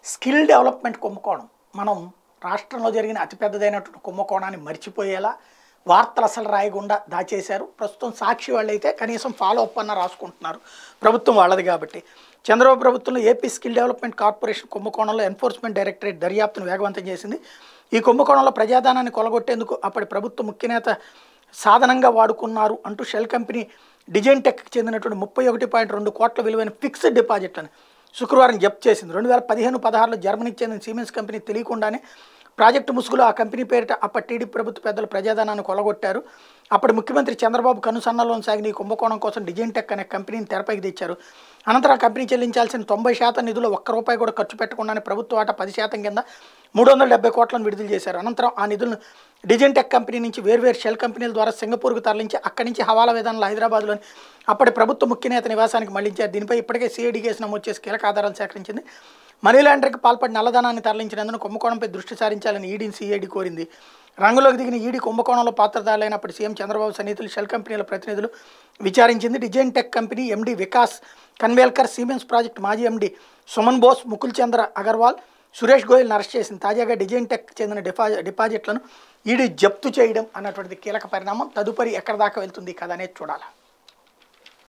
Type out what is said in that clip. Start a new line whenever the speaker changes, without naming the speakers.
skill development కుంభకోణం మనం రాష్ట్రంలో జరిగిన అతిపెద్దదైనటువంటి కుంభకోణాన్ని మర్చిపోయేలా వార్తలు అసలు రాయకుండా దాచేశారు ప్రస్తుతం సాక్షి వాళ్ళు అయితే కనీసం ఫాలో అప్ అన్న రాసుకుంటున్నారు ప్రభుత్వం వాళ్ళది కాబట్టి చంద్రబాబు ప్రభుత్వంలో ఏపీ స్కిల్ డెవలప్మెంట్ కార్పొరేషన్ కుంభకోణంలో ఎన్ఫోర్స్మెంట్ డైరెక్టరేట్ దర్యాప్తును వేగవంతం చేసింది ఈ కుంభకోణంలో ప్రజాదానాన్ని కొలగొట్టేందుకు అప్పటి ప్రభుత్వ ముఖ్యనేత సాధనంగా వాడుకున్నారు అంటూ షెల్ కంపెనీ డిజైన్ టెక్కి చెందినటువంటి ముప్పై ఒకటి పాయింట్ రెండు కోట్ల విలువైన ఫిక్స్డ్ డిపాజిట్లను శుక్రవారం జప్తు చేసింది రెండు వేల పదిహేను పదహారులో జర్మనీకి చెందిన సిమెన్స్ కంపెనీ తెలియకుండానే ప్రాజెక్టు ముసుగులో ఆ కంపెనీ పేరిట అప్పటి టీడీపీ ప్రభుత్వ పెద్దలు ప్రజాధనాన్ని కొలగొట్టారు అప్పటి ముఖ్యమంత్రి చంద్రబాబు కనుసన్నలో సాగిన ఈ కుంభకోణం కోసం డిజైన్ టెక్ అనే కంపెనీని తెరపైకి తెచ్చారు అనంతరం ఆ కంపెనీ చెల్లించాల్సిన తొంభై శాతం నిధులు ఒక్క రూపాయి కూడా ఖర్చు పెట్టకుండానే ప్రభుత్వ వాటా పది శాతం కింద మూడు వందల డెబ్బై కోట్లను విడుదల చేశారు అనంతరం ఆ నిధులను డిజైన్ టెక్ కంపెనీ నుంచి వేర్వేరు షెల్ కంపెనీల ద్వారా సింగపూర్కు తరలించి అక్కడి నుంచి హవాలా విధానంలో హైదరాబాద్లోని అప్పటి ప్రభుత్వ ముఖ్య నేత నివాసానికి మళ్లించారు దీనిపై ఇప్పటికే సిఐడి కేసు నమోదు చేసి కీలక ఆధారాలు సేకరించింది మనీ లాండరింగ్కి పాల్పడి నల్లధనాన్ని తరలించినందున కుంభకోణంపై దృష్టి సారించాలని ఈడీని సిఐడి కోరింది రంగులోకి దిగిన ఈడీ కుంభకోణంలో పాత్రదారులైనప్పటి సీఎం చంద్రబాబు సన్నిహితులు షెల్ కంపెనీల ప్రతినిధులు విచారించింది design tech company MD Vikas Kanvelkar Siemens project మాజీ ఎండీ సుమన్ బోస్ ముకుల్ చంద్ర అగర్వాల్ సురేష్ గోయల్ని అరెస్ట్ చేసింది తాజాగా డిజైన్ టెక్ చెందిన డిపా డిపాజిట్లను ఈడీ జప్తు చేయడం అన్నటువంటిది కీలక పరిణామం తదుపరి ఎక్కడ దాకా వెళ్తుంది కథ అనేది చూడాలి